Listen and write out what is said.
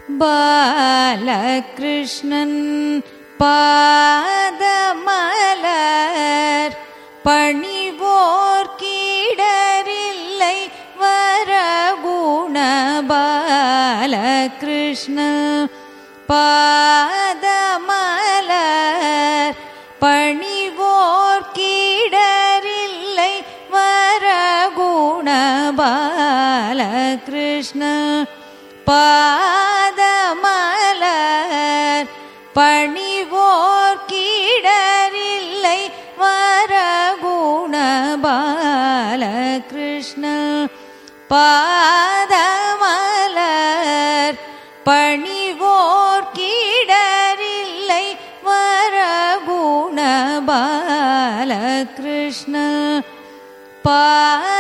பாலகிருஷ்ணன் பாதமலர் பணிவோர் கீடரில்லை வரகுண பாலகிருஷ்ண பாதமலர் பணிவோர் கீடரில்லை வரகுண பாலகிருஷ்ண பாதமலர் பணிவோர் கீடரில்லை வரகுண பாலகிருஷ்ண பாதமலர் பணிவோர் கீடரில்லை வரகுண பாலகிருஷ்ண பா